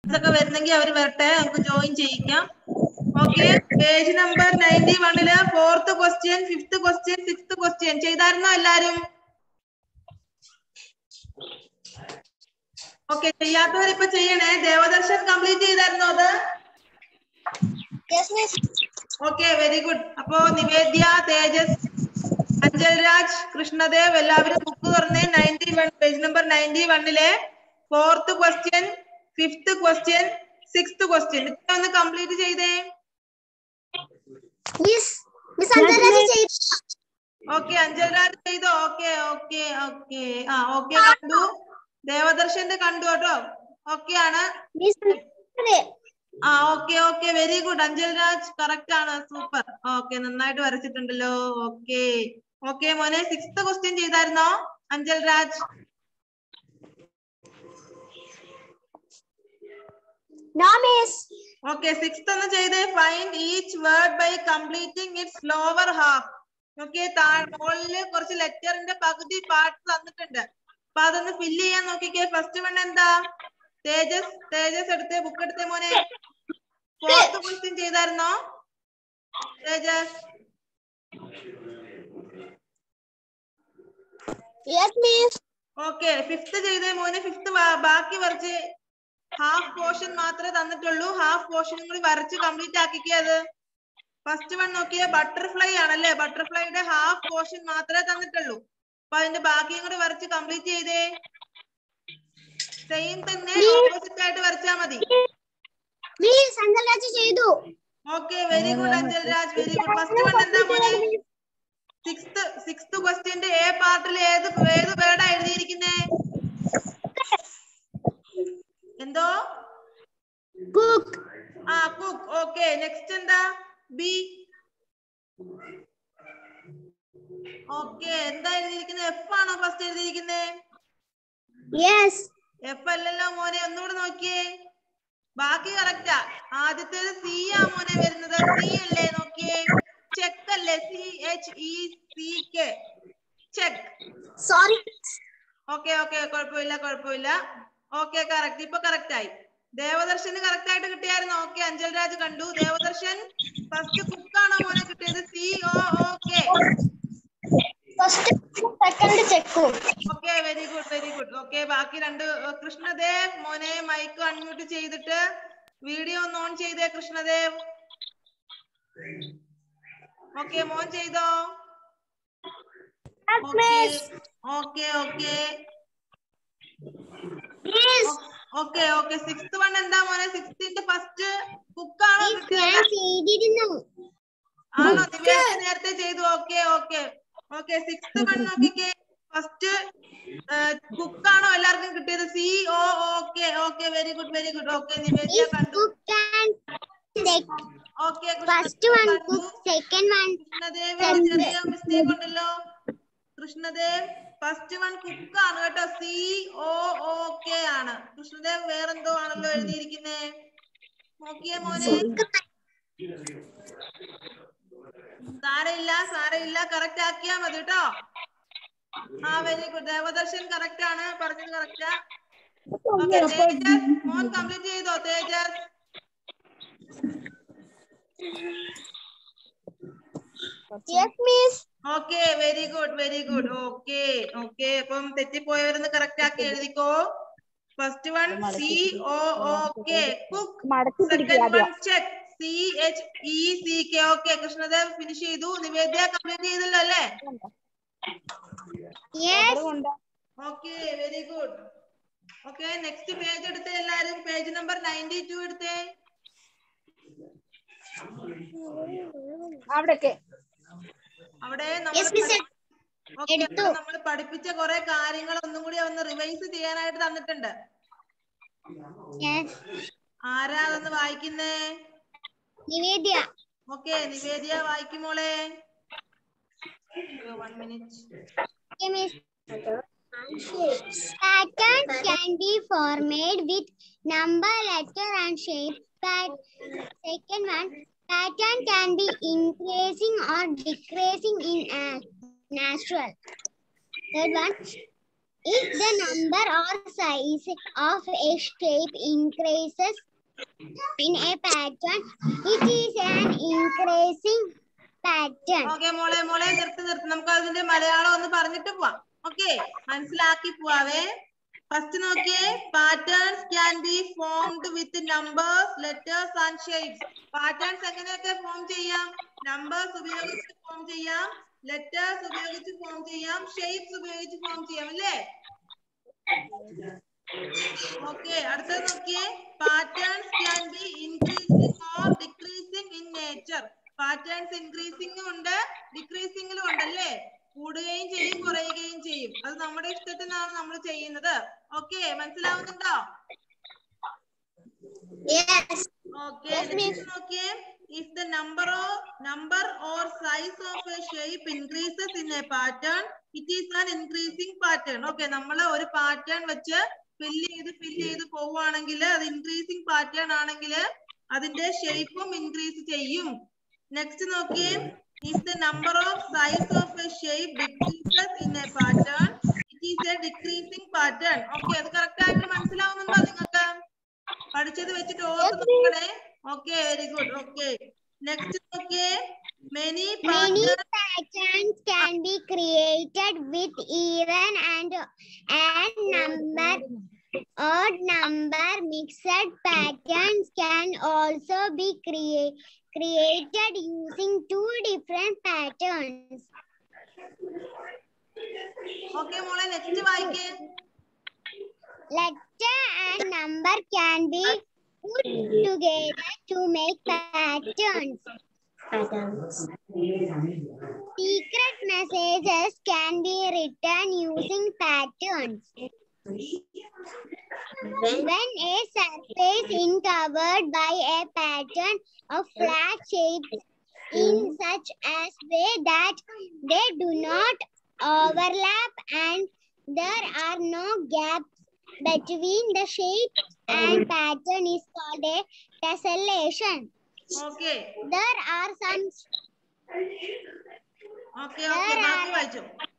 ഒക്കെ വരുന്നെങ്കിൽ അവർ വരട്ടെ നമുക്ക് ജോയിൻ ചെയ്യിക്കാം ഓക്കെ പേജ് നമ്പർ നയൻറ്റി വണ്ണില് fourth question fifth question sixth question ചെയ്തായിരുന്നോ എല്ലാരും ഓക്കെ ചെയ്യാത്തവർ ഇപ്പൊ ചെയ്യണേ ദേവദർശൻ കംപ്ലീറ്റ് ചെയ്തായിരുന്നോ അത് ഓക്കെ വെരി ഗുഡ് അപ്പോ നിവേദ്യ തേജസ് അഞ്ജൽ രാജ് കൃഷ്ണദേവ് എല്ലാവരും ബുക്ക് തുറന്നേ ninety one page number ninety വണ്ണിലെ fourth question fifth question sixth question ഇത്ര ഒന്ന് കംപ്ലീറ്റ് ചെയ്തേ മിസ് മിസ് അന്തരാജ് ചെയ്തു ഓക്കെ അഞ്ജൽ രാജ് ചെയ്തോ ഓക്കെ ഓക്കെ ഓക്കെ ആ ഓക്കെ കണ്ടു ദേവദർശന്റെ കണ്ടു കേട്ടോ ഓക്കെ ആണ് മിസ് അതെ ആ okay okay very good Anjal Raj correct ആണ് സൂപ്പർ ഓക്കെ നന്നായിട്ട് വരച്ചിട്ടുണ്ടല്ലോ ഓക്കെ ഓക്കെ മോനെ സിക്സ്ത് ക്വസ്റ്റ്യൻ ചെയ്തായിരുന്നോ Anjal Raj no miss okay sixth ഒന്ന് ചെയ്തേ find each word by completing its lower half okay മുകളില് കുറച്ച് ലെറ്ററിന്റെ പകുതി പാർട്ട് തന്നിട്ടുണ്ട് അപ്പൊ അതൊന്ന് ഫില്ല് ചെയ്യാൻ നോക്കിക്കേ ഫസ്റ്റ് വൺ എന്താ തേജസ് തേജസ് എടുത്തേ ബുക്ക് എടുത്തേ മോനെ ഫോർത്ത് ക്വസ്റ്റ്യൻ ചെയ്തായിരുന്നോ Tejas yes miss okay fifth ചെയ്തേ മോനെ ഫിഫ്ത് ബാക്കി വരച്ച് ഹാഫ് പോർഷൻ മാത്രമേ തന്നിട്ടുള്ളൂ ഹാഫ് പോർഷനും കൂടി വരച്ച് കംപ്ലീറ്റ് ആക്കിക്കേ അത് ഫസ്റ്റ് വൺ നോക്കിയേ ബട്ടർഫ്ലൈ ആണല്ലേ ബട്ടർഫ്ലൈയുടെ ഹാഫ് പോർഷൻ മാത്രമേ തന്നിട്ടുള്ളൂ അപ്പൊ അതിന്റെ ബാക്കിയും കൂടി വരച്ച് കംപ്ലീറ്റ് ചെയ്തേ സെയിം തന്നെ ഓപ്പോസിറ്റ് ആയിട്ട് വരച്ചാ മതി മിസ് അന്തരാജ് ചെയ്തു okay very good Anjal Raj very good first one എന്താ മോനെ സിക്സ്ത് സിക്സ്ത് ക്വസ്റ്റ്യന്റെ എ പാർട്ടിൽ ഏത് ഏത് വേർഡാ എഴുതിയിരിക്കുന്നേ എന്തോ കുക്ക് ആ കുക്ക് ഓക്കെ നെക്സ്റ്റ് എന്താ ബി ഓക്കെ എന്താ എഴുതിയിരിക്കുന്നത് എഫ് ആണോ ഫസ്റ്റ് എഴുതിയിരിക്കുന്നത് യെസ് എഫ് അല്ലല്ലോ മോനെ ഒന്നുകൂടെ നോക്കിയേ ബാക്കി കറക്റ്റാ ആദ്യത്തേത് സി ആ മോനെ വരുന്നത് സി അല്ലേ നോക്കിയേ ചെക്ക് അല്ലേ C H E C K check sorry okay okay കുഴപ്പമില്ല കുഴപ്പമില്ല ഓക്കെ കറക്റ്റ് ഇപ്പൊ കറക്റ്റ് ആയി ദേവദർശന് കറക്റ്റ് ആയിട്ട് കിട്ടിയായിരുന്നു ഓക്കെ അഞ്ജൽ രാജ് കണ്ടു ദേവദർശൻ ഫസ്റ്റ് കുക്കാണോ മോനെ കിട്ടിയത് C O okay first second ചെക്കും okay very good very good okay ബാക്കി രണ്ട് ഏർ, കൃഷ്ണദേവ് മോനെ മൈക്ക് അൺമ്യൂട്ട് ചെയ്തിട്ട് വീഡിയോ ഒന്ന് ഓൺ ചെയ്തേ കൃഷ്ണദേവ് ഓക്കെ മോൻ ചെയ്തോ okay okay okay okay sixth one എന്താ മോനെ സിക്സ്ത്തിന്റെ ഫസ്റ്റ് കുക്കാണോ ഞാൻ കിട്ടിയത് ചെയ്തിരുന്നു ആണോ നിവേദ നേരത്തെ ചെയ്തു okay okay okay sixth one നോക്കിക്കേ ഫസ്റ്റ് കുക്കാണോ എല്ലാവർക്കും കിട്ടിയത് C O okay okay very good very good okay Nivedya കണ്ടു cook and okay first one cook second one Krishnadev ഒരു ചെറിയ മിസ്റ്റേക്ക് ഉണ്ടല്ലോ കൃഷ്ണദേവ് ഫസ്റ്റ് വൺ കുക്ക് ആണ് കേട്ടോ സി ഓ ഓക്കെ ആണ് കൃഷ്ണദേവ് വേറെന്തോ ആണല്ലോ എഴുതിയിരിക്കുന്നേ നോക്കിയേ മോനെ സാരയില്ല സാരയില്ല കറക്റ്റ് ആക്കിയാ മതി കേട്ടോ ആ വെരി ഗുഡ് ദേവദർശൻ കറക്റ്റ് ആണ് പറഞ്ഞത് കറക്റ്റാ ഓക്കെ തേജസ് മോൻ കംപ്ലീറ്റ് ചെയ്തോ Tejas yes miss okay very good very good okay okay അപ്പം തെറ്റിപ്പോയവരൊന്ന് കറക്റ്റ് ആക്കി എഴുതിക്കോ first one C O okay cook second one check C H E C K okay Krishnadev finish ചെയ്തു Nivedya complete ചെയ്തല്ലോ അല്ലേ yes okay very good okay next page എടുത്തേ എല്ലാരും page number ninety two എടുത്തേ അവിടേക്ക് അവിടെ യെസ് മിസ് എടുത്തു. നമ്മൾ പഠിപ്പിച്ച കുറെ കാര്യങ്ങൾ ഒന്നും കൂടി ഒന്ന് റിവൈസ് ചെയ്യാനായിട്ട് തന്നിട്ടുണ്ട് യെസ് ആരാ അതൊന്ന് വായിക്കുന്നേ നിവേദ്യ ഓക്കെ നിവേദ്യ വായിക്കുമോളെ one minute Okay, miss. Pattern can be formed with number, letter, and shape. Pat- second one, pattern can be increasing or decreasing in a natural. Third one, If the number or size of a shape increases in a pattern, it is an increasing pattern. Okay മോളെ മോളെ നിർത്തി നിർത്തി നമുക്ക് അതിന്റെ മലയാളം ഒന്ന് പറഞ്ഞിട്ട് പോവാം okay മനസ്സിലാക്കി പോവാവേ ഫസ്റ്റ് നോക്കിയേ patterns can be formed with numbers letters and shapes patterns എങ്ങനെയൊക്കെ ഫോം ചെയ്യാം നമ്പേഴ്സ് ഉപയോഗിച്ച് ഫോം ചെയ്യാം ലെറ്റേഴ്സ് ഉപയോഗിച്ച് ഫോം ചെയ്യാം ഷേപ്സ് ഉപയോഗിച്ച് ഫോം ചെയ്യാം അല്ലേ ഓക്കെ അടുത്തത് നോക്കിയേ patterns can be increasing or decreasing in nature patterns ഇൻക്രീസിംഗും ഉണ്ട് ഡിക്രീസിംഗിലും ഉണ്ടല്ലേ കൂടുകയും ചെയ്യും കുറയുകയും ചെയ്യും അത് നമ്മുടെ ഇഷ്ടത്തിനാണ് നമ്മൾ ചെയ്യുന്നത് ഓക്കെ മനസ്സിലാവുന്നുണ്ടോ Yes. Okay Yes, miss. നോക്കിയേ if the number of number or size of a shape increases in a pattern it is an increasing pattern okay നമ്മൾ ഒരു പാറ്റേൺ വെച്ച് ഫിൽ ചെയ്ത് ഫിൽ ചെയ്ത് പോവുകയാണെങ്കിൽ അത് ഇൻക്രീസിംഗ് പാറ്റേൺ ആണെങ്കിൽ അതിന്റെ ഷേപ്പും ഇൻക്രീസ് ചെയ്യും നെക്സ്റ്റ് നോക്കിയേ if the number of size of a shape decreases in a pattern it is a decreasing pattern okay അത് കറക്റ്റ് ആയിട്ട് മനസ്സിലാവുന്നുണ്ടോ നിങ്ങൾക്ക് പഠിച്ചത് വെച്ചിട്ട് ഓർത്ത് നോക്കണേ okay very good okay next നോക്കിയേ many Many patterns can be created with even and and number odd number mixed patterns can also be crea- created using two different patterns. Okay മോളെ next വായിക്കേ Letter and number can be put together to make patterns. Secret messages can be written using patterns. When a surface is covered by a pattern of flat shapes in such as way that they do not overlap and there are no gaps between the shape and pattern is called a tessellation. Okay There are some okay okay ബാക്കി വായിച്ചോ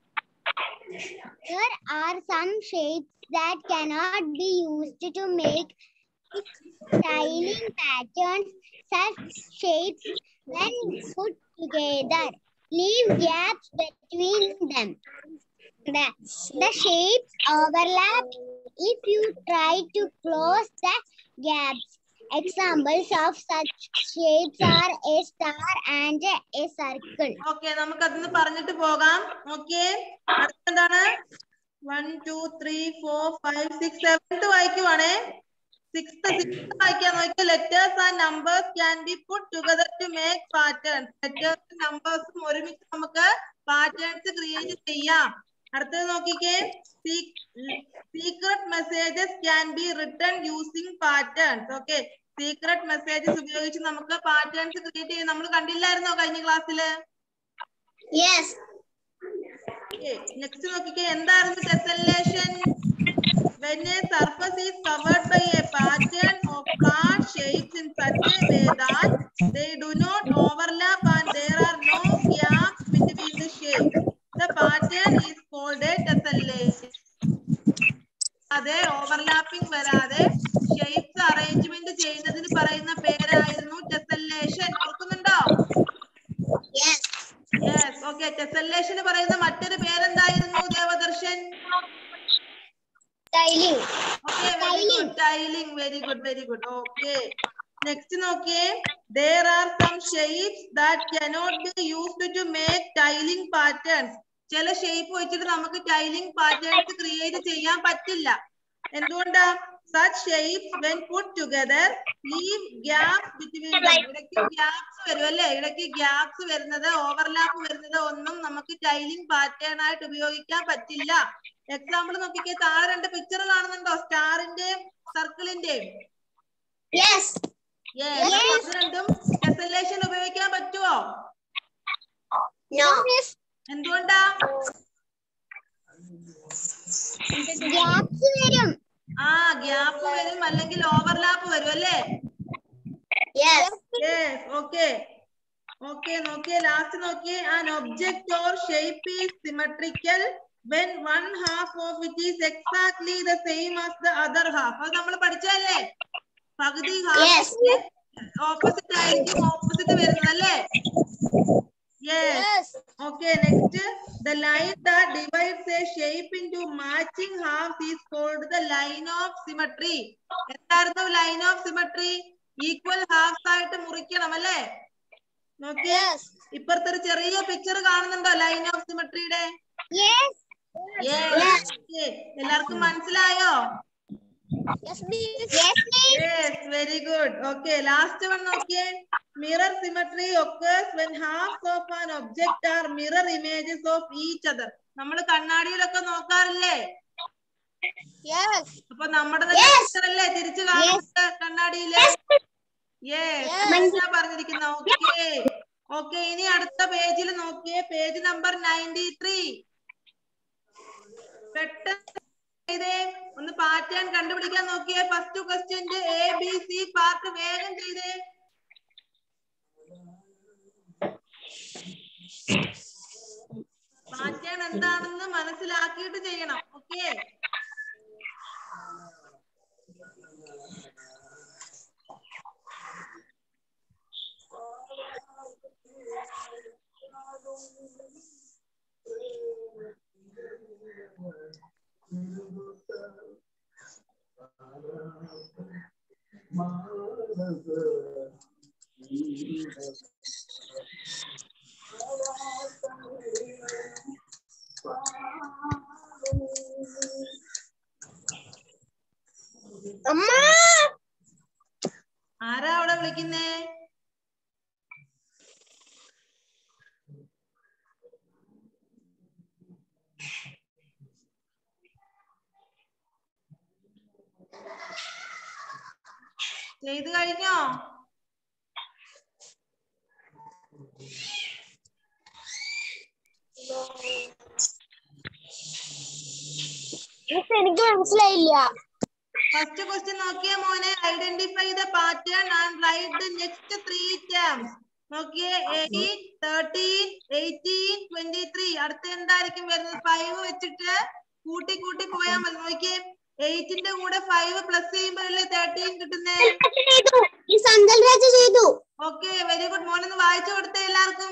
There are some shapes that cannot be used to make styling patterns. Such shapes, when put together, leave gaps between them. The, the shapes overlap if you try to close the gaps. Examples of such shapes are a star and a circle. Okay നമുക്ക് അതൊന്ന് പറഞ്ഞിട്ട് പോകാം okay അടുത്തെന്താണ് one two three four five six seventh വായിക്കുവാണേ sixth sixth വായിക്കാൻ നോക്കിയാൽ letters and numbers can be put together to make patterns ലെറ്റേഴ്സും നമ്പേഴ്സും ഒരുമിച്ച് നമുക്ക് പാറ്റേൺസ് ക്രിയേറ്റ് ചെയ്യാം അടുത്തത് നോക്കിക്കേ secret messages can be written using patterns okay secret messages ഉപയോഗിച്ച് നമുക്ക് പാറ്റേൺസ് ക്രിയേറ്റ് ചെയ്യാം നമ്മൾ കണ്ടില്ലായിരുന്നോ കഴിഞ്ഞ ക്ലാസ്സില് Yes. നെക്സ്റ്റ് നോക്കിക്കേ എന്തായിരുന്നു tessellation when a surface is covered by a pattern of flat shapes in such a way that they do not overlap and there are no gaps between the shapes the pattern is called a tessellation അതെ overlapping വരാതെ shapes arrangement ചെയ്യുന്നതിന് പറയുന്ന പേരായിരുന്നു ടെസല്ലേഷൻ ഓർക്കുന്നുണ്ടോ Yes. Yes okay ടെസല്ലേഷന് പറയുന്ന മറ്റൊരു പേരെന്തായിരുന്നു Devadarshan Styling. Okay very good tiling very good very good okay next നോക്കിയേ there are some shapes that cannot be used to make tiling patterns ചില ഷേപ്പ് വെച്ചിട്ട് നമുക്ക് ടൈലിംഗ് പാറ്റേൺസ് ക്രിയേറ്റ് ചെയ്യാൻ പറ്റില്ല എന്തുകൊണ്ടാ such shapes when put together leave gaps between them ഇടയ്ക്ക് gaps വരും അല്ലേ ഇടയ്ക്ക് ഗ്യാപ്സ് വരുന്നത് ഓവർലാപ്പ് വരുന്നത് ഒന്നും നമുക്ക് ടൈലിംഗ് പാറ്റേൺ ആയിട്ട് ഉപയോഗിക്കാൻ പറ്റില്ല എക്സാമ്പിൾ നോക്കിക്കേ താഴെ രണ്ട് പിക്ചർ കാണുന്നുണ്ടോ സ്റ്റാറിന്റെയും സർക്കിളിന്റെയും Yes. Yes. അപ്പൊ അത് രണ്ടും ടെസലേഷൻ ഉപയോഗിക്കാൻ പറ്റുമോ No. എന്തുകൊണ്ടാ Gaps വരും. ആ ഗ്യാപ്പ് വരും അല്ലെങ്കിൽ ഓവർലാപ്പ് വരും അല്ലേ Yes. യെസ് ഓക്കെ ഓക്കെ നോക്കിയേ ലാസ്റ്റ് നോക്കിയേ an object or shape is symmetrical when one half of it is exactly the same as the other half അത് നമ്മൾ പഠിച്ചല്ലേ പകുതി Yes. ഓപ്പോസിറ്റ് ആയിരിക്കും ഓപ്പോസിറ്റ് വരുന്നത് അല്ലേ yes Okay, next, the line that divides a shape into matching halves is called the line of symmetry. എന്തായിരുന്നു line of symmetry? Equal halves ആയിട്ട് മുറിക്കണം അല്ലേ? നോക്കിയേ ഇപ്പുറത്തെ ഒരു ചെറിയ പിക്ചർ കാണുന്നുണ്ടോ ലൈൻ ഓഫ് സിമട്രിയുടെ Yes. എല്ലാവർക്കും മനസ്സിലായോ Yes, miss. Yes, miss. Yes very good okay last one നോക്കിയേ mirror symmetry occurs when halves of an object are mirror images of each other നമ്മൾ കണ്ണാടിയിലൊക്കെ നോക്കാറില്ലേ Yes. അപ്പൊ നമ്മുടെ തന്നെ Yes. picture അല്ലേ തിരിച്ചു കാണുന്നത് കണ്ണാടിയില് Yes. യെസ് പറഞ്ഞിരിക്കുന്ന ഓക്കെ ഓക്കെ ഇനി അടുത്ത പേജിൽ നോക്കിയേ പേജ് നമ്പർ നയൻറ്റി ത്രീ പെട്ടെന്ന് ചെയ്തേ ഒന്ന് പാറ്റേൺ കണ്ടുപിടിക്കാൻ നോക്കിയേ ഫസ്റ്റ് ക്വസ്റ്റ്യന്റെ എ ബി സി പാർട്ട് വേഗം ചെയ്തേ പാറ്റേൺ എന്താണെന്ന് മനസ്സിലാക്കിയിട്ട് ചെയ്യണം ഓക്കെ അമ്മ ആരാ അവിടെ വിളിക്കുന്നേ ചെയ്തു കഴിഞ്ഞോ മിസ് എനിക്ക് മനസ്സിലായില്ല ഫസ്റ്റ് ക്വസ്റ്റ്യൻ നോക്കിയേ മോനെ identify the pattern and write the next three terms നോക്കിയേ eight thirteen eighteen twenty three അടുത്ത എന്തായിരിക്കും വരുന്നത് ഫൈവ് വെച്ചിട്ട് കൂട്ടി കൂട്ടി പോയാൽ മതി നോക്കിയേ എയ്റ്റിന്റെ കൂടെ ഫൈവ് പ്ലസ് ചെയ്യുമ്പോഴല്ലേ തേർട്ടീൻ കിട്ടുന്നേ ചെയ്തു ഈ സന്തൽ രാജ ചെയ്തു ഓക്കെ വെരി ഗുഡ് മോനൊന്ന് വായിച്ചു കൊടുത്തേ എല്ലാവർക്കും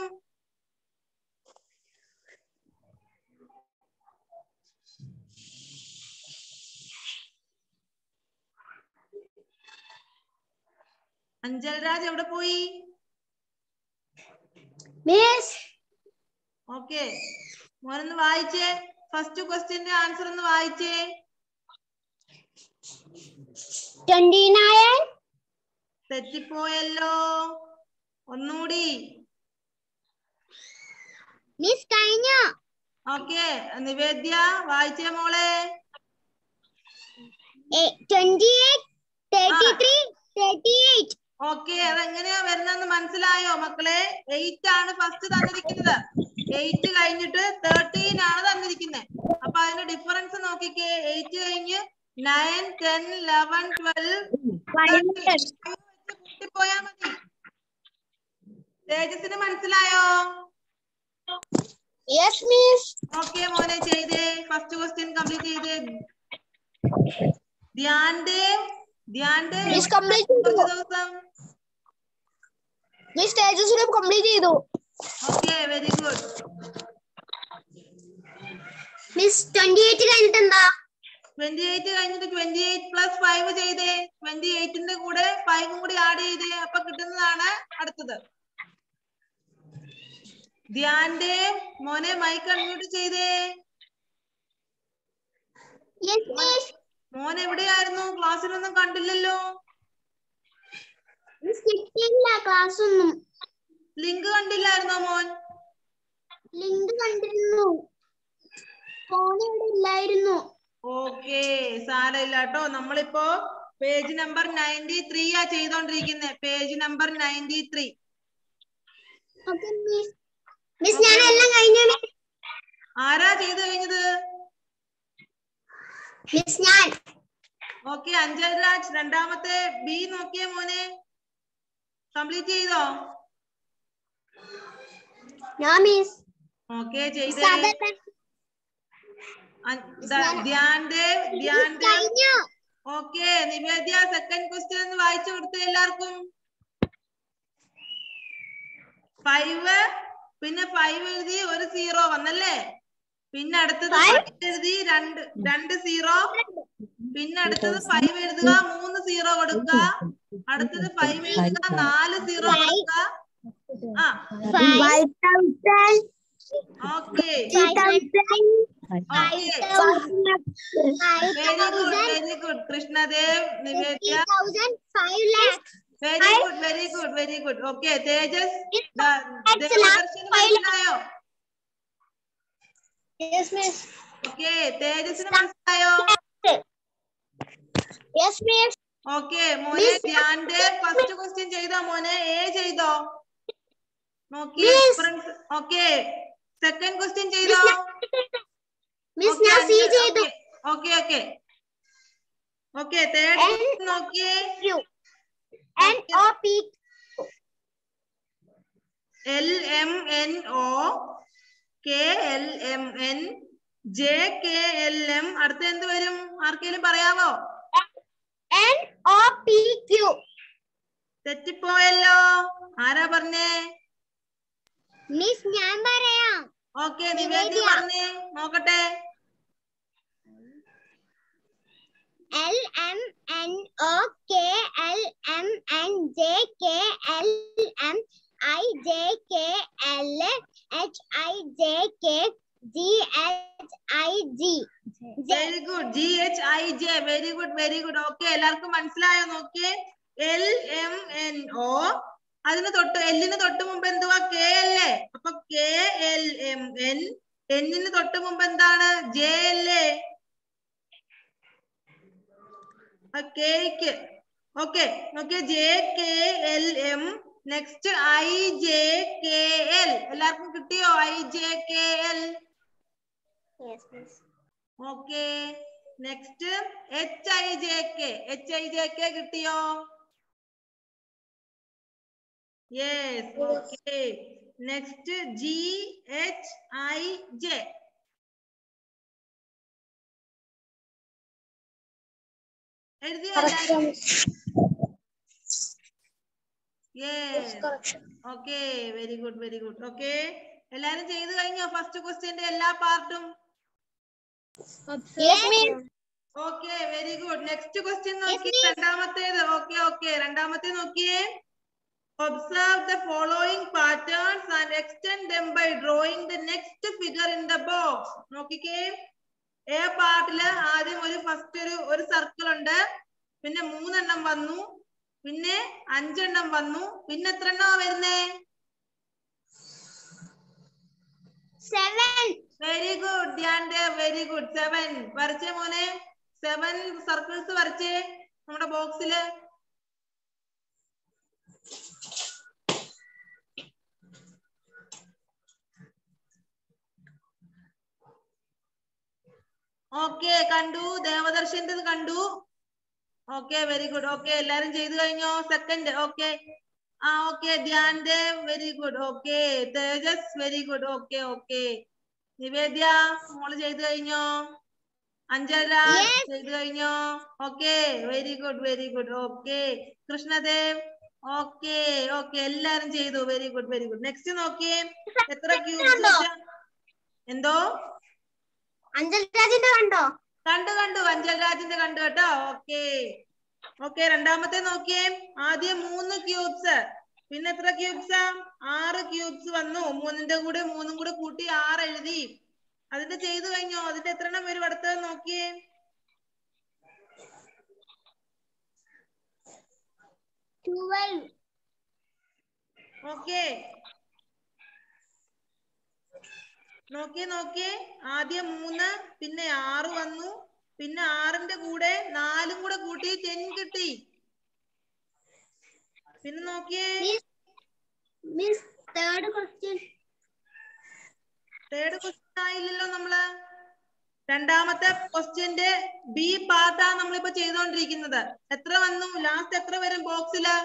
അഞ്ചൽ രാജ് എവിടെ പോയി മിസ് ഓക്കെ മോനൊന്ന് വായിച്ചേ ഫസ്റ്റ് ക്വസ്റ്റ്യന്റെ ആൻസർ ഒന്ന് വായിച്ചേ ട്വന്റി നയൻ തെറ്റിപ്പോയല്ലോ ഒന്നുകൂടി മിസ് കഴിഞ്ഞു ഓക്കെ നിവേദ്യ വായിച്ചേ മോളെ twenty eight thirty three thirty eight okay അതെങ്ങനെയാ വരുന്നതെന്ന് മനസ്സിലായോ മക്കളെ എയ്റ്റ് ആണ് ഫസ്റ്റ് തന്നിരിക്കുന്നത് എയ്റ്റ് കഴിഞ്ഞിട്ട് തേർട്ടീൻ ആണ് തന്നിരിക്കുന്നത് അപ്പൊ അതിന്റെ ഡിഫറൻസ് നോക്കിക്കേ എയ്റ്റ് കഴിഞ്ഞ് നയൻ ടെൻ ലെവൻ ട്വൽവ് പോയാ മതി തേജസിന് മനസ്സിലായോ യെസ് മിസ് ഓക്കെ മോനെ ചെയ്തേ ഫസ്റ്റ് ക്വസ്റ്റ്യൻ കംപ്ലീറ്റ് ചെയ്തേ ധ്യാന്റെ ധ്യാന്റെ Miss, complete ചെയ്തു. കുറച്ച് ദിവസം മിസ് തേജസ്വിനും കംപ്ലീറ്റ് ചെയ്തു okay very good miss twenty eight കഴിഞ്ഞിട്ട് എന്താ ട്വന്റി എയ്റ്റ് കഴിഞ്ഞിട്ട് ട്വന്റി എയ്റ്റ് പ്ലസ് ഫൈവ് ചെയ്തേ ട്വന്റി എയ്റ്റിന്റെ കൂടെ ഫൈവും കൂടി ആഡ് ചെയ്തേ അപ്പൊ കിട്ടുന്നതാണ് അടുത്തത് ധ്യാന്റെ മോനെ മൈക്ക് അൺമ്യൂട്ട് ചെയ്തേ യെസ് മിസ് മോൻ എവിടെയായിരുന്നു ക്ലാസ്സിലൊന്നും കണ്ടില്ലല്ലോ മിസ് കിട്ടിയില്ല ക്ലാസ് ഒന്നും ലിങ്ക് കണ്ടില്ലായിരുന്നോ മോൻ ലിങ്ക് കണ്ടിരുന്നു ഫോൺ ഇവിടെ ഇല്ലായിരുന്നു ഓക്കെ സാരമില്ല കേട്ടോ നമ്മളിപ്പോ പേജ് നമ്പർ നയൻറ്റി ത്രീ ആ ചെയ്തോണ്ടിരിക്കുന്നത് page number ninety three okay miss miss ഞാൻ എല്ലാം കഴിഞ്ഞു ആരാ ചെയ്തു കഴിഞ്ഞത് മിസ് ഞാൻ ഓക്കെ അഞ്ചൽ രാജ് രണ്ടാമത്തെ ബി നോക്കിയേ മോനെ കംപ്ലീറ്റ് ചെയ്തോ ഞാൻ മിസ് ഓക്കെ മിസ് ചെയ്തേ അതെല്ലാം ധ്യാൻദേവ് ധ്യാൻദേവ് കഴിഞ്ഞു ഓക്കെ നിവേദ്യ സെക്കൻഡ് ക്വസ്റ്റ്യൻ ഒന്ന് വായിച്ചു കൊടുത്തു എല്ലാവർക്കും ഫൈവ് പിന്നെ ഫൈവ് എഴുതി ഒരു സീറോ വന്നല്ലേ പിന്നെ അടുത്തത് Five. five എഴുതി രണ്ട് രണ്ട് സീറോ പിന്നെ അടുത്തത് ഫൈവ് എഴുതുക മൂന്ന് സീറോ കൊടുക്കുക അടുത്തത് ഫൈവ് എഴുതുക നാല് സീറോ Five. കൊടുക്കുക ആ five thousand okay five thousand okay very good very good Krishnadev Nivedya five lakhs very good very good very good okay Tejas the- That's ദേവദർശന് five മനസ്സിലായോ യെസ് മിസ് ഓക്കെ തേജസിന് മനസ്സിലായോ യെസ് മിസ് ഓക്കെ മോനെ Miss- ധ്യാന്റെ ഫസ്റ്റ് ക്വസ്റ്റ്യൻ ചെയ്തോ മോനെ എ ചെയ്തോ നോക്കി Miss. ഓക്കെ സെക്കൻഡ് ക്വസ്റ്റ്യൻ ചെയ്തോ മിസ് ഞാൻ സി ചെയ്തു okay okay okay third And- question നോക്കിയേ Q N O P L M N O K L M N J K L M അടുത്ത എന്ത് വരും ആർക്കെങ്കിലും പറയാവോ എൻ ഒ പി ക്യൂ തെറ്റിപ്പോയല്ലോ ആരാ പറഞ്ഞേ മിസ് ഞാൻ പറയാം ഓക്കെ നിവേദ്യ നിവേദ്യ. പറഞ്ഞേ നോക്കട്ടെ L M N O K L M N J K L M I J K L H I J K G H I G very good G H I J very good very good okay എല്ലാവർക്കും മനസ്സിലായോ നോക്കിയേ L M N O അതിന് തൊട്ട് എല്ലിന് തൊട്ട് മുമ്പ് എന്തുവാ K അല്ലേ അപ്പൊ കെ എൽ എം എൻ എന്നിന് തൊട്ട് മുമ്പ് എന്താണ് ജെ അല്ലേ കെക്ക് ഓക്കെ നോക്കിയേ J K L M next I J K L എല്ലാവർക്കും കിട്ടിയോ I J K L okay next H I J K H I J K കിട്ടിയോ yes okay next G H I J എഴുതിയോ yes okay very good very good okay എല്ലാരും ചെയ്തു കഴിഞ്ഞോ first ക്വസ്റ്റ്യന്റെ എല്ലാ പാർട്ടും yes miss okay very good next question നോക്കി miss. രണ്ടാമത്തേത് ഓക്കെ ഓക്കെ രണ്ടാമത്തെ നോക്കിയേ observe the following patterns and extend them by drawing the next figure in the box നോക്കിക്കേ എ പാർട്ടില് ആദ്യം ഒരു ഫസ്റ്റ് ഒരു ഒരു സർക്കിൾ ഉണ്ട് പിന്നെ മൂന്നെണ്ണം വന്നു പിന്നെ അഞ്ചെണ്ണം വന്നു പിന്നെ എത്ര എണ്ണമാ വരുന്നേ സെവൻ വെരി ഗുഡ് ധ്യാന്റെ വെരി ഗുഡ് സെവൻ വരച്ചേ മോനെ സെവൻ സർക്കിൾസ് വരച്ചേ നമ്മുടെ ബോക്സില് ഓക്കെ കണ്ടു ദേവദർശന്റെ കണ്ടു ഓക്കെ വെരി ഗുഡ് ഓക്കെ എല്ലാരും ചെയ്തു കഴിഞ്ഞോ സെക്കൻഡ് ഓക്കെ ആ ഓക്കെ ധ്യാന്റെ very good okay Tejas very good okay okay Nivedya മോള് ചെയ്തു കഴിഞ്ഞോ അഞ്ജല Yes. ചെയ്തു കഴിഞ്ഞോ okay very good very good okay Krishnadev okay okay എല്ലാരും ചെയ്തു very good very good next നോക്കിയേ എത്ര ക്യൂബ്സ് കണ്ടോ? എന്തോ അഞ്ചൽ രാജിന്റെ കണ്ടോ കണ്ടു കണ്ടു അഞ്ചൽ രാജിന്റെ കണ്ടു കേട്ടോ ഓക്കെ ഓക്കെ രണ്ടാമത്തെ നോക്കിയേ ആദ്യം മൂന്ന് ക്യൂബ്സ് പിന്നെ എത്ര ക്യൂബ്സ് ആറ് ക്യൂബ്സ് വന്നു മൂന്നിന്റെ കൂടെ മൂന്നും കൂടെ കൂട്ടി ആറ് എഴുതി അതിന്റെ ചെയ്തു കഴിഞ്ഞോ അതിന്റെ എത്ര എണ്ണം വരും അടുത്തത് നോക്കിയേ ട്വൽവ് ഓക്കെ നോക്കിയേ നോക്കിയേ ആദ്യം മൂന്ന് പിന്നെ ആറ് വന്നു പിന്നെ ആറിന്റെ കൂടെ നാലും കൂടെ കൂട്ടി ടെൻ കിട്ടി പിന്നെ നോക്കിയേ miss third question third question ആയില്ലല്ലോ നമ്മള് രണ്ടാമത്തെ ക്വസ്റ്റ്യന്റെ ബി പാർട്ടാ നമ്മളിപ്പോ ചെയ്തോണ്ടിരിക്കുന്നത് എത്ര വന്നു ലാസ്റ്റ് എത്ര വരും ബോക്സില്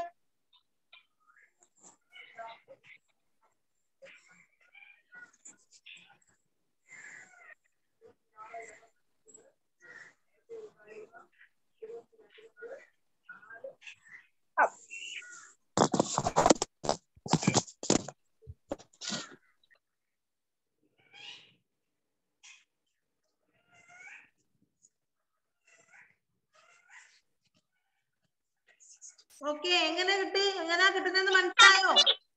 ഓക്കെ എങ്ങനെ കിട്ടി എങ്ങനെയാ കിട്ടുന്നതെന്ന് മനസ്സിലായോ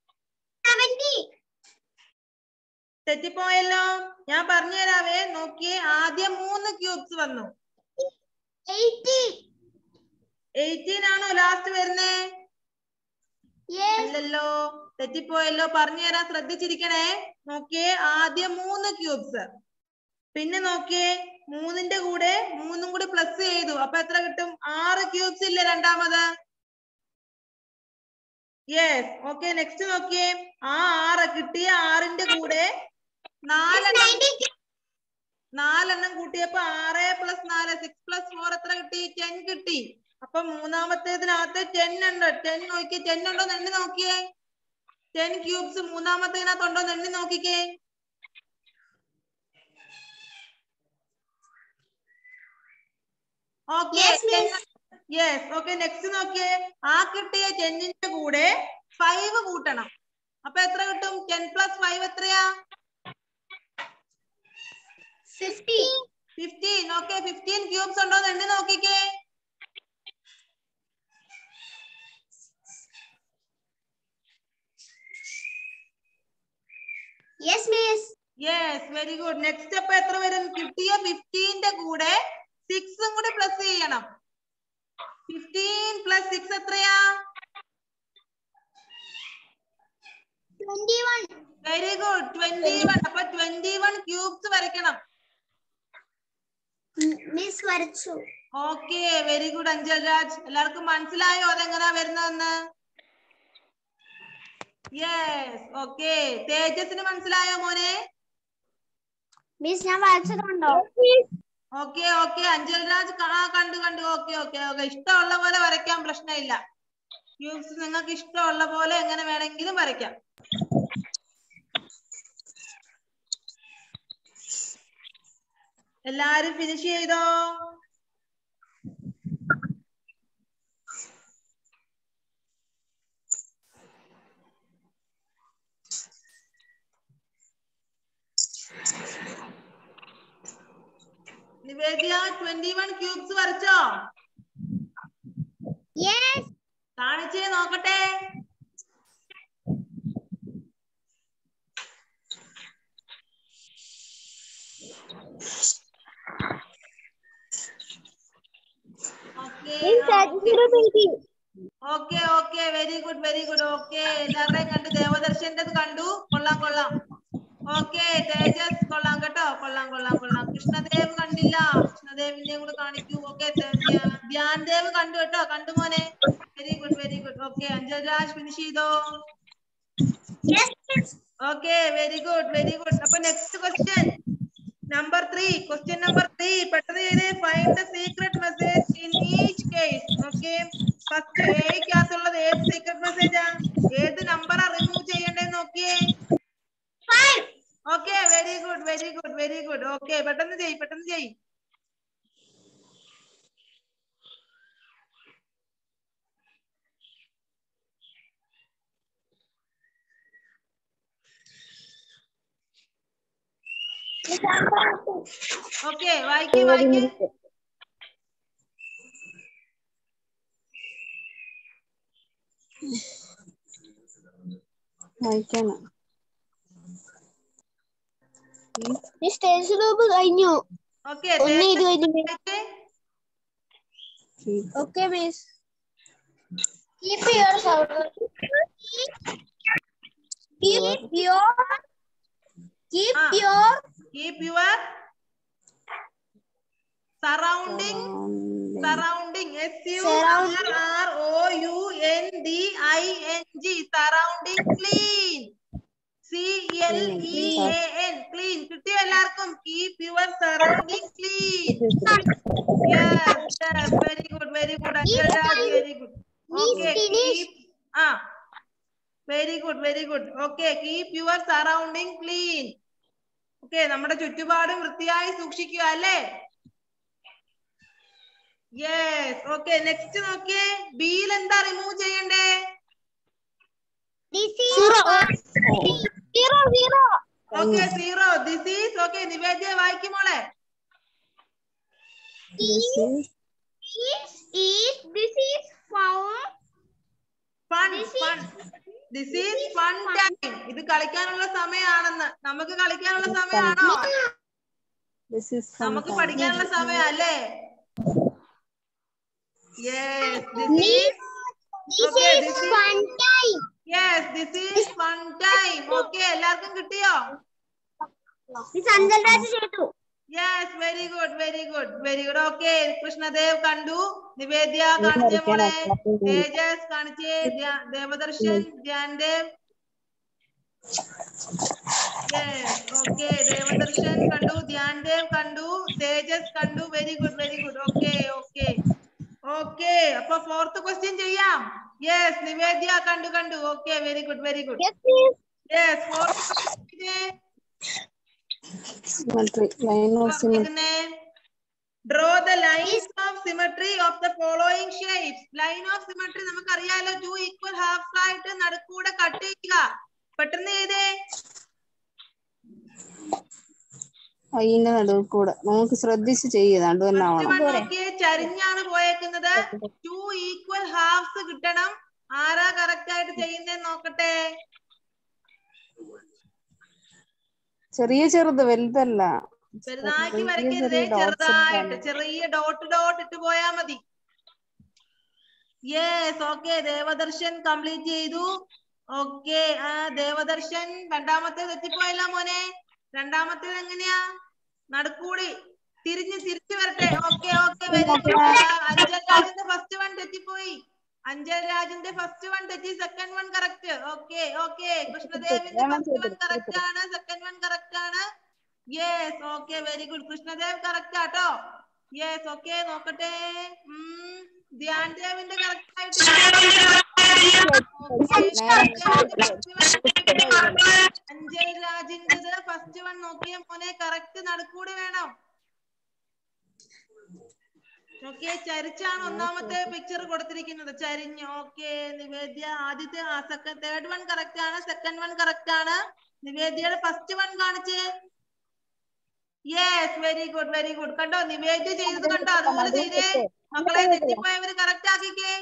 തെറ്റിപ്പോയല്ലോ ഞാൻ പറഞ്ഞു തരാവേ നോക്കിയേ ആദ്യം മൂന്ന് ക്യൂബ്സ് വന്നു എയ്റ്റീൻ ആണോ ലാസ്റ്റ് വരുന്നേ അല്ലല്ലോ തെറ്റിപ്പോയല്ലോ പറഞ്ഞു തരാൻ ശ്രദ്ധിച്ചിരിക്കണേ നോക്കിയേ ആദ്യം മൂന്ന് ക്യൂബ്സ് പിന്നെ നോക്കിയേ മൂന്നിന്റെ കൂടെ മൂന്നും കൂടി പ്ലസ് ചെയ്തു അപ്പൊ എത്ര കിട്ടും ആറ് ക്യൂബ്സ് ഇല്ലേ രണ്ടാമത് യെസ് ഓക്കെ നെക്സ്റ്റ് നോക്കിയേ ആ ആറ് കിട്ടിയ ആറിന്റെ കൂടെ നാലെണ്ണം നാലെണ്ണം കൂട്ടിയപ്പോ ആറ് പ്ലസ് നാല് സിക്സ് പ്ലസ് ഫോർ എത്ര കിട്ടി ടെൻ കിട്ടി അപ്പൊ മൂന്നാമത്തേതിനകത്ത് ടെൻ ഉണ്ട് ടെൻ നോക്കിയേ ടെൻ ഉണ്ടോ എന്ന് എണ്ണി നോക്കിയേ ടെൻ ക്യൂബ്സ് മൂന്നാമത്തേതിനകത്ത് ഉണ്ടോ എന്ന് എണ്ണി നോക്കിക്കേ okay Yes, miss. Yes okay next നോക്കിയേ ആ കിട്ടിയ ടെന്നിന്റെ കൂടെ ഫൈവ് കൂട്ടണം അപ്പൊ എത്ര കിട്ടും ടെൻ പ്ലസ് ഫൈവ് എത്രയാ ഫിഫ്റ്റീൻ ഓക്കെ ഫിഫ്റ്റീൻ ക്യൂബ്സ് ഉണ്ടോ എന്ന് എണ്ണി നോക്കിക്കേ yes miss yes very good next അപ്പൊ എത്ര വരും കിട്ടിയ ഫിഫ്റ്റീന്റെ കൂടെ സിക്സും കൂടി പ്ലസ് ചെയ്യണം ഫിഫ്റ്റീൻ പ്ലസ് സിക്സ് എത്രയാ twenty one very good twenty one അപ്പൊ ട്വന്റി വൺ ക്യൂബ്സ് വരയ്ക്കണം മിസ് വരച്ചു okay very good Anjal Raj എല്ലാവർക്കും മനസ്സിലായോ അതെങ്ങനാ വരുന്നതെന്ന് യെസ് ഓക്കെ തേജസിന് മനസ്സിലായോ മോനെ മിസ് ഞാൻ വരച്ചതുണ്ടോ ഓക്കെ ഓക്കെ അഞ്ചൽ രാജ് ആ കണ്ടു കണ്ടു ഓക്കെ ഓക്കെ ഓക്കെ ഇഷ്ടമുള്ള പോലെ വരയ്ക്കാൻ പ്രശ്നമില്ല ക്യൂബ്സ് നിങ്ങൾക്ക് ഇഷ്ടമുള്ള പോലെ എങ്ങനെ വേണമെങ്കിലും വരയ്ക്കാം എല്ലാരും ഫിനിഷ് ചെയ്തോ നിവേദ്യ ട്വന്റി വൺ ക്യൂബ്സ് വരച്ചോ യെസ് കാണിച്ചേ നോക്കട്ടെ okay okay very good very good okay എല്ലാവരുടെയും കണ്ടു ദേവദർശന്റെ കണ്ടു കൊള്ളാം കൊള്ളാം ഓക്കെ തേജസ് കൊള്ളാം കേട്ടോ കൊള്ളാം കൊള്ളാം കൊള്ളാം കൃഷ്ണദേവ് കണ്ടില്ല കൃഷ്ണദേവിന്റെയും കൂടെ കാണിക്കൂ ഓക്കെ ധ്യാൻ ദേവ് കണ്ടു കേട്ടോ കണ്ടു മോനെ very good very good okay Anjal Raj finish ചെയ്തോ okay very good very good അപ്പൊ next question number three question number three പെട്ടെന്ന് ചെയ്തേ find the secret message in each case okay first എക്കകത്തുള്ളത് ഏത് സീക്രട്ട് മെസ്സേജാ ഏത് നമ്പറാ റിമൂവ് ചെയ്യണ്ടേന്ന് നോക്കിയേ okay very good very good very good okay പെട്ടെന്ന് ചെയ് പെട്ടെന്ന് ചെയ് ഓക്കെ വായിക്കേ വായിക്കേ വായിക്കാനാ സ്റ്റേജ് ലൂപ്പ് കഴിഞ്ഞു ഓക്കെ ഒന്ന് ഇത് കഴിഞ്ഞു വായിക്കേ okay miss keep your keep your keep Ah. Your keep your surrounding surrounding s u r r o u n d i n g surrounding clean c l e a n clean കിട്ടിയോ എല്ലാവർക്കും keep your surrounding clean yes yes very good very good Anjal Raj, very good okay keep ah very good very good okay keep your surrounding clean okay നമ്മുടെ ചുറ്റുപാടും വൃത്തിയായി സൂക്ഷിക്കുക അല്ലേ yes okay next നോക്കിയേ ബിയിൽ എന്താ റിമൂവ് ചെയ്യണ്ടേ zero zero zero okay zero this is okay Nivedya വായിക്കും മോളെ is is this is found fun this is fun time ഇത് കളിക്കാനുള്ള സമയമാണെന്ന് നമുക്ക് കളിക്കാനുള്ള സമയമാണോ This is നമുക്ക് fun time. പഠിക്കാനുള്ള സമയം അല്ലേ yes this is This Okay, is this is- fun time. Yes this is fun time okay എല്ലാവർക്കും കിട്ടിയോ Miss Anjalraj ചെയ്തു. Yes very good very good very good okay Krishnadev കണ്ടു നിവേദ്യ ഇത് കാണിച്ചേ വരയ്ക്കാൻ മോളെ അത്യാവശ്യം കഴിയും. തേജസ് കാണിച്ചേ ധ്യാ- ദേവദർശൻ ധ്യാൻദേവ് യെസ് ഓക്കെ ദേവദർശൻ കണ്ടു ധ്യാൻദേവ് കണ്ടു തേജസ് കണ്ടു very good very good okay okay okay അപ്പൊ ഫോർത്ത് ക്വസ്റ്റ്യൻ ചെയ്യാം യെസ് നിവേദ്യ കണ്ടു കണ്ടു okay very good very good Yes, miss. Yes fourth Symmetry. Line of symmetry. Draw the lines of symmetry of the following shapes line of symmetry നമുക്കറിയാലോ two equal half ആയിട്ട് നടുക്കൂടെ cut ചെയ്യുക പെട്ടെന്ന് ചെയ്തേ അതിന്റെ നടുവിൽ കൂടെ നമുക്ക് ശ്രദ്ധിച്ച് ചെയ്യതാണ്ട് തന്നെ ഫസ്റ്റ് ആവണം വൺ നോക്കിയേ ചരിഞ്ഞാണ് പോയേക്കുന്നത് ടു ഈക്വൽ ഹാഫ്സ് കിട്ടണം ആരാ കറക്റ്റ് ആയിട്ട് ചെയ്യുന്നതെന്ന് നോക്കട്ടെ ചെറിയ ചെറുത് വലുതല്ല ചെറുതാക്കി ചെറിയ വരയ്ക്കരുതേ ചെറിയ dots ചെറുതായിട്ട് ഇട്ടാണ്. ചെറിയ ഡോട്ട് ഡോട്ട് ഇട്ട് പോയാ മതി യെസ് ഓക്കെ ദേവദർശൻ കംപ്ലീറ്റ് ചെയ്തു ഓക്കെ ആ ദേവദർശൻ രണ്ടാമത്തെ തെറ്റിപ്പോയല്ലോ മോനെ രണ്ടാമത്തേത് എങ്ങനെയാ നടുക്കൂടി തിരിഞ്ഞ് തിരിച്ചു വരട്ടെ okay okay very good Anjal രാജിന്റെ ഫസ്റ്റ് വൺ തെറ്റിപ്പോയി അഞ്ചൽ രാജിന്റെ ഫസ്റ്റ് വൺ തെറ്റി second one correct okay okay കൃഷ്ണദേവിന്റെ ഫസ്റ്റ് വൺ കറക്റ്റ് ആണ് സെക്കൻഡ് വൺ കറക്റ്റ് ആണ് yes okay very good Krishnadev correct ആട്ടോ യെസ് ഓക്കെ നോക്കട്ടെ ഉം, ധ്യാൻ ദേവിന്റെ കറക്റ്റ് ആയിട്ട് അഞ്ചൽ രാജിന്റേത് ഫസ്റ്റ് വൺ നോക്കിയ മോനെ കറക്റ്റ് നടുക്കൂടി വേണം ഓക്കെ ചരിച്ചാണ് ഒന്നാമത്തെ പിക്ചർ കൊടുത്തിരിക്കുന്നത് ചരിഞ്ഞ് ഓക്കെ നിവേദ്യ ആദ്യത്തെ ആ സെക്കൻഡ് തേർഡ് വൺ കറക്റ്റ് ആണ് സെക്കൻഡ് വൺ കറക്റ്റ് ആണ് നിവേദ്യയുടെ ഫസ്റ്റ് വൺ കാണിച്ചേ yes very good very good കണ്ടോ നിവേദ്യ ചെയ്തത് കണ്ടോ അതുപോലെ ചെയ്തേ മക്കളെ തെറ്റിപ്പോയവര് കറക്റ്റ് ആക്കിക്കേ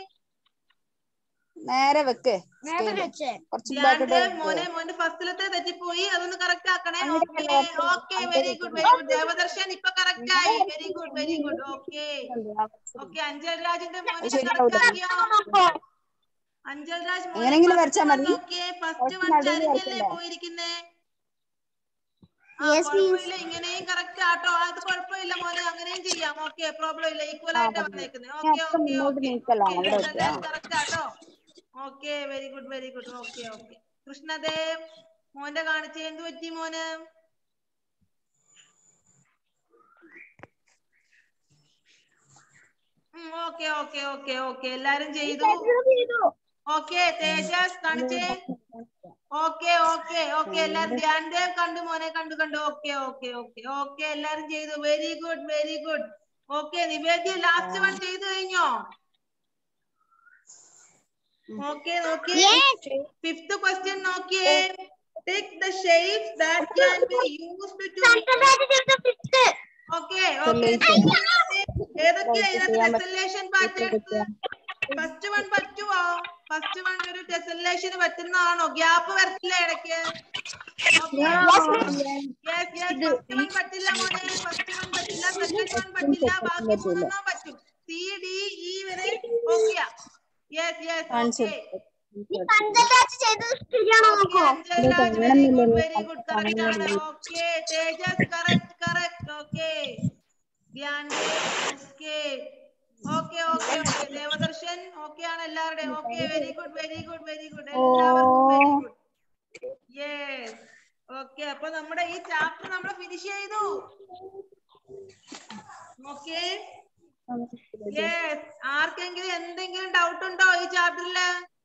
നേരെ വെക്ക് നേരെ വെച്ച്. കുറച്ച് ബാക്കോട്ട് ധ്യാൻദേവ് മോനെ മോന്റെ ഫസ്റ്റിലത്തെ തെറ്റിപ്പോയി അതൊന്ന് കറക്റ്റ് ആക്കണേ okay okay very good very good Devadarshan ഇപ്പൊ കറക്റ്റ് ആയി very good very good okay okay Anjal രാജിന്റെ മോനെ ശരിയാവൂല. കറക്റ്റ് ആക്കിയോ അഞ്ചൽ രാജ് എങ്ങനെയെങ്കിലും വരച്ചാ മതി. നോക്കിയേ ഫസ്റ്റ് വൺ കുറച്ച് നടുവിൽ ചരിഞ്ഞല്ലേ വരക്കണ്ടേ? പോയിരിക്കുന്നേ ആ, Yes, miss. കുഴപ്പമില്ല ഇങ്ങനെയും കറക്റ്റ് ആട്ടോ അത് കുഴപ്പമില്ല മോനെ അങ്ങനെയും ചെയ്യാം ഓക്കെ പ്രോബ്ലം ഇല്ല ഈക്വൽ ആയിട്ട് വന്നേക്കുന്നത് ഓക്കെ ഞാൻ ഓക്കെ മുന്നോട്ട് ഓക്കെ നീക്കലാണ് ഇവിടെ വെക്കുക. കറക്റ്റ് ആട്ടോ okay very good very good okay okay Krishnadev മോന്റെ കാണിച്ചേ എന്ത് പറ്റി മോന് ഓക്കെ ഓക്കെ ഓക്കെ ഓക്കെ എല്ലാരും ചെയ്തു ഓക്കെ തേജസ് കാണിച്ചേ ഓക്കെ ഓക്കെ ഓക്കെ എല്ലാരും ധ്യാൻദേവ് കണ്ടു മോനെ കണ്ടു കണ്ടു ഓക്കെ ഓക്കെ ഓക്കെ ഓക്കെ എല്ലാരും ചെയ്തു very good very good okay Nivedya last one ചെയ്തു കഴിഞ്ഞോ ഓക്കെ നോക്കിയേ Yes. ഫിഫ്ത് ക്വസ്റ്റ്യൻ നോക്കിയേ tick the shapes that can be used to Anjalraj ചെയ്തു fifth. ഓക്കെ ഓക്കെ ഏതൊക്കെയാ ഇതിനകത്ത് ടെസലേഷൻ പാറ്റേൺസ് ഫസ്റ്റ് വൺ പറ്റുമോ ഫസ്റ്റ് വൺ ഒരു ടെസലേഷന് പറ്റുന്നതാണോ ഗ്യാപ്പ് വരത്തില്ല ഇടയ്ക്ക് യെസ് യെസ് ഫസ്റ്റ് വൺ പറ്റില്ല മോനെ ഫസ്റ്റ് വൺ പറ്റില്ല സെക്കൻഡ് വൺ പറ്റില്ല ബാക്കി മൂന്നെണ്ണം പറ്റും സി ഡി ഇ വരെ ഓക്കെയാ യെസ് യെസ് കാണിച്ചു ഓക്കെ Miss Anjalraj ചെയ്തത് ശരിയാണോ നോക്കൂ very good very good correct ആണ് okay Tejas correct correct okay Dhyan okay okay okay okay Devadarshan okay ആണ് എല്ലാവരുടെയും okay very good very good very good എല്ലാവർക്കും വെരി ഗുഡ് യെസ് ഓക്കെ അപ്പൊ നമ്മുടെ ഈ ചാപ്റ്റർ നമ്മൾ ഫിനിഷ് ചെയ്തു ഓക്കെ യെസ് ആർക്കെങ്കിലും എന്തെങ്കിലും ഡൗട്ട് ഉണ്ടോ ഈ ചാപ്റ്ററില്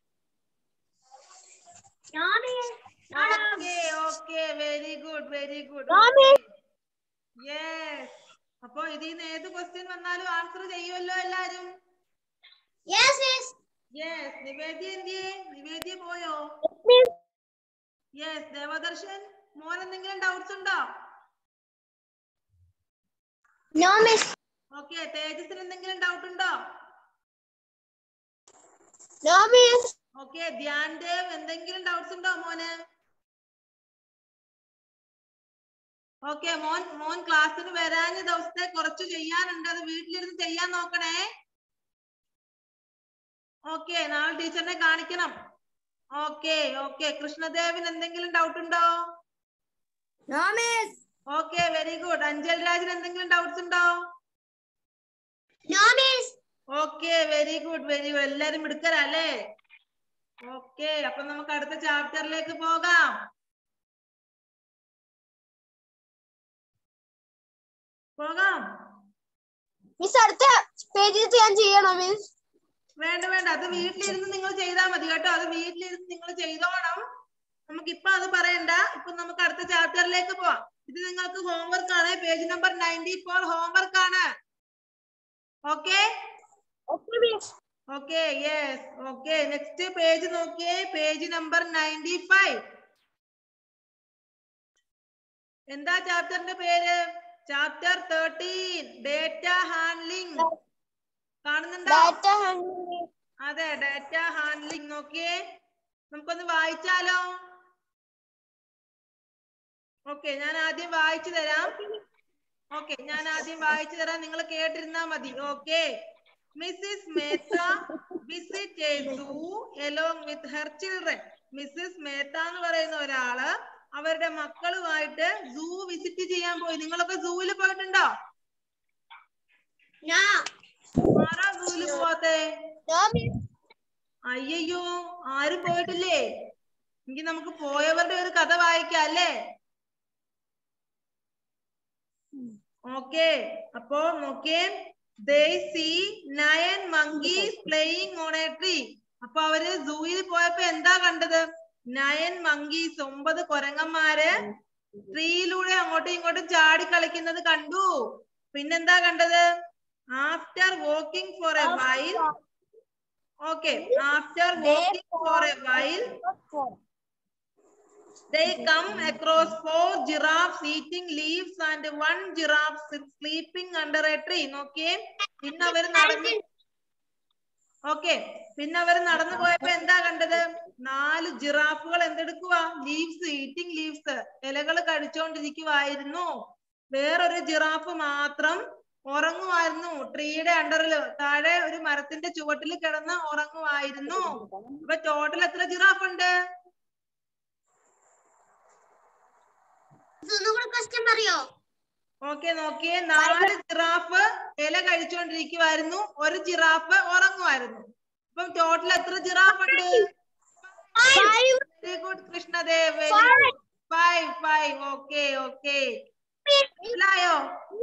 okay okay very good very good yes അപ്പൊ ഇതിൽ നിന്ന് ഏത് ക്വസ്റ്റ്യൻ വന്നാലും ആൻസർ ചെയ്യുമല്ലോ എല്ലാരും Yes, miss. യെസ് നിവേദ്യ എന്തിയെ നിവേദ്യ പോയോ യെസ് ദേവദർശൻ മോൻ എന്തെങ്കിലും ഡൗട്ട്സ് ഉണ്ടോ No, miss. ഓക്കെ തേജസിന് എന്തെങ്കിലും ഡൗട്ട് ഉണ്ടോ No, miss. Okay Dhyan Dev എന്തെങ്കിലും ഡൗട്ട്സ് ഉണ്ടോ മോന് ഓക്കെ മോൻ മോൻ ക്ലാസ്സിന് വരാഞ്ഞ ദിവസത്തെ കുറച്ച് ചെയ്യാനുണ്ട് അത് വീട്ടിലിരുന്ന് ചെയ്യാൻ നോക്കണേ ഓക്കെ നാളെ ടീച്ചറിനെ കാണിക്കണം ഓക്കെ ഓക്കെ കൃഷ്ണദേവിന് എന്തെങ്കിലും ഡൗട്ട് ഉണ്ടോ No, miss. Okay very good Anjal രാജിന് എന്തെങ്കിലും ഡൗട്ട്സ് ഉണ്ടോ No, miss. Okay very good very good എല്ലാരും മിടുക്കരാ അല്ലേ ഓക്കെ അപ്പൊ നമുക്ക് അടുത്ത ചാപ്റ്ററിലേക്ക് പോകാം പോകാം മിസ് അടുത്ത പേജിൽ ചെയ്യാൻ ചെയ്യണോ മിസ് വേണ്ട വേണ്ട അത് വീട്ടിലിരുന്ന് നിങ്ങൾ ചെയ്താൽ മതി കേട്ടോ അത് വീട്ടിലിരുന്ന് നിങ്ങൾ ചെയ്തോണം നമുക്ക് ഇപ്പൊ അത് പറയണ്ട ഇപ്പൊ നമുക്ക് അടുത്ത ചാപ്റ്ററിലേക്ക് പോവാം ഇത് നിങ്ങൾക്ക് ഹോംവർക്ക് ആണ് page number ninety four homework ആണ് okay okay miss okay yes okay next page നോക്കിയേ പേജ് നമ്പർ നയൻറ്റി ഫൈവ് എന്താ ചാപ്റ്ററിന്റെ പേര് ചാപ്റ്റർ തേർട്ടീൻ ഡേറ്റ ഹാൻഡ്ലിംഗ് കാണുന്നുണ്ടോ ഡാറ്റ ഹാൻഡ്ലിംഗ് അതെ ഡാറ്റ ഹാൻഡ്ലിംഗ് നോക്കിയേ നമുക്കൊന്ന് വായിച്ചാലോ ഓക്കെ ഞാൻ ആദ്യം വായിച്ചു തരാം ഓക്കെ ഞാൻ ആദ്യം വായിച്ചു തരാം നിങ്ങൾ കേട്ടിരുന്നാ മതി okay Mrs Mehta visit a zoo along with her children Mrs Mehta എന്ന് പറയുന്ന ഒരാള് അവരുടെ മക്കളുമായിട്ട് സൂ വിസിറ്റ് ചെയ്യാൻ പോയി നിങ്ങളൊക്കെ സൂവിൽ പോയിട്ടുണ്ടോ No. ആരാ സൂവിൽ പോവാത്തെ No, miss. അയ്യോ ആരും പോയിട്ടില്ലേ എങ്കിൽ നമുക്ക് പോയവരുടെ ഒരു കഥ വായിക്കാം അല്ലേ ഓക്കെ അപ്പോ നോക്കിയേ they see nine monkeys playing on a tree അപ്പൊ അവര് സൂയിൽ പോയപ്പോ എന്താ കണ്ടത് നയൻ മങ്കീസ് ഒമ്പത് കുരങ്ങന്മാര് ട്രീയിലൂടെ അങ്ങോട്ടും ഇങ്ങോട്ടും ചാടി കളിക്കുന്നത് കണ്ടു പിന്നെന്താ കണ്ടത് after walking for a while okay after walking for a while they come across four giraffes eating leaves and one giraffe sit- sleeping under a tree നോക്കിയേ പിന്നെ അവര് നടന്ന് ഓക്കെ പിന്നെ അവര് നടന്നു പോയപ്പോ എന്താ കണ്ടത് നാല് ജിറാഫുകൾ എന്തെടുക്കുക ലീവ്സ് ഈറ്റിംഗ് ലീവ്സ് ഇലകൾ കഴിച്ചുകൊണ്ടിരിക്കുവായിരുന്നു വേറൊരു ജിറാഫ് മാത്രം ഉറങ്ങുമായിരുന്നു ട്രീയുടെ അണ്ടറിൽ താഴെ ഒരു മരത്തിന്റെ ചുവട്ടിൽ കിടന്ന് ഉറങ്ങുമായിരുന്നു അപ്പൊ ടോട്ടൽ എത്ര ജിറാഫ് ഉണ്ട് ഒന്നുകൂടെ ക്വസ്റ്റ്യൻ പറയോ ഓക്കെ നോക്കിയേ നാല് ജിറാഫ് ഇല കഴിച്ചുകൊണ്ടിരിക്കുവായിരുന്നു ഒരു ജിറാഫ് ഉറങ്ങുമായിരുന്നു അപ്പം ടോട്ടൽ എത്ര ജിറാഫ് ഉണ്ട് very good Krishnadev very five five okay okay മനസ്സിലായോ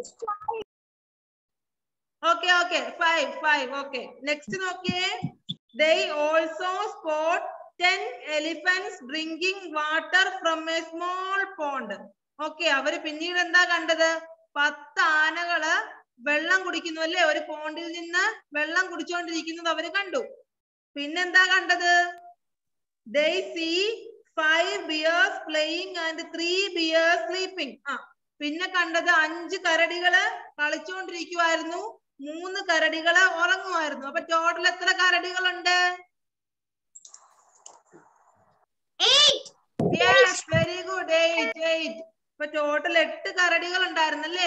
okay okay five five okay next നോക്കിയേ they also spot ten elephants drinking water from a small pond okay അവര് പിന്നീട് എന്താ കണ്ടത് പത്ത് ആനകള് വെള്ളം കുടിക്കുന്നു അല്ലേ ഒരു പോണ്ടിൽ നിന്ന് വെള്ളം കുടിച്ചുകൊണ്ടിരിക്കുന്നത് അവര് കണ്ടു പിന്നെന്താ കണ്ടത് they see five bears playing and three bears sleeping ആ പിന്നെ കണ്ടത് അഞ്ച് കരടികള് കളിച്ചുകൊണ്ടിരിക്കുവായിരുന്നു മൂന്ന് കരടികള് ഉറങ്ങുമായിരുന്നു അപ്പൊ ടോട്ടൽ എത്ര കരടികളുണ്ട് yes very good eight eight ഇപ്പൊ ടോട്ടൽ എട്ട് കരടികൾ ഉണ്ടായിരുന്നല്ലേ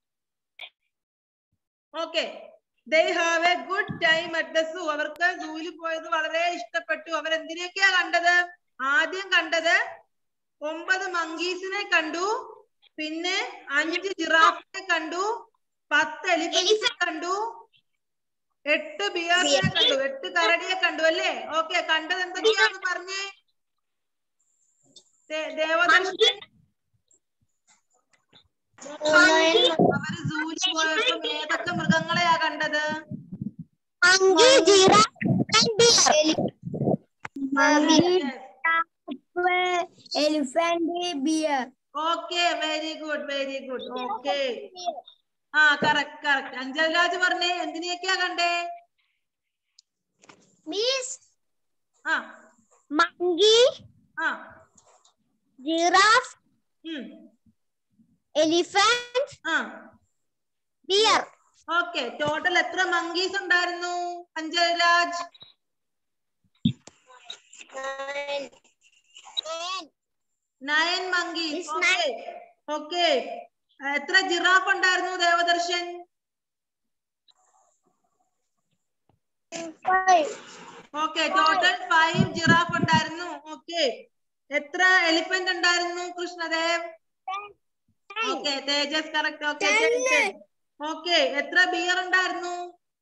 okay they have a good time at the zoo അവർക്ക് സൂവിൽ പോയത് വളരെ ഇഷ്ടപ്പെട്ടു അവർ എന്തിനൊക്കെയാ കണ്ടത് ആദ്യം കണ്ടത് ഒമ്പത് മങ്കീസിനെ കണ്ടു പിന്നെ അഞ്ച് ജിറാഫിനെ കണ്ടു പത്ത് എലിഫന്റിനെ കണ്ടു എട്ട് ബിയറിനെ കണ്ടു എട്ട് കരടിയെ കണ്ടു അല്ലേ ഓക്കെ കണ്ടത് എന്തൊക്കെയാന്ന് പറഞ്ഞേ ദേ- ദേവദർശൻ അവര് സൂചി പോയപ്പോ ഏതൊക്കെ മൃഗങ്ങളെയാ കണ്ടത് Monkey, giraffe, and deer. elephant, bear. Okay very good very good okay ആ കറക്റ്റ് കറക്റ്റ് അഞ്ചൽ രാജ് പറഞ്ഞേ എന്തിനെയൊക്കെയാ കണ്ടേ Miss, ആ monkey, ആ giraffe, ഉം elephant, ആ deer. ഓക്കെ ടോട്ടൽ എത്ര മങ്കീസ് ഉണ്ടായിരുന്നു Anjal Raj nine monkeys Miss, okay okay എത്ര ജിറാഫ് ഉണ്ടായിരുന്നു Devadarshan okay total five giraffe ഉണ്ടായിരുന്നു ഓക്കെ എത്ര എലിഫന്റ് ഉണ്ടായിരുന്നു Krishnadev okay Tejas correct okay okay എത്ര ബിയർ ഉണ്ടായിരുന്നു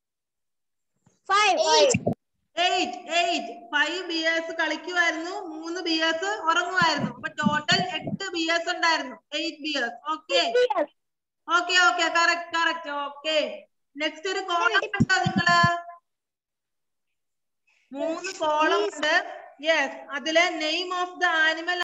എയ്റ്റ് എയ്റ്റ് ഫൈവ് ബിയേഴ്സ് കളിക്കുമായിരുന്നു മൂന്ന് ബിയേഴ്സ് ഉറങ്ങുമായിരുന്നു അപ്പൊ ടോട്ടൽ എട്ട് ബിയേഴ്സ് ഉണ്ടായിരുന്നു eight bears okay okay okay correct correct okay next ഒരു കോളം ഉണ്ടോ നിങ്ങള് മൂന്ന് കോളം ഉണ്ട് യെസ് അതിലെ നെയിം ഓഫ് ദ ആനിമൽ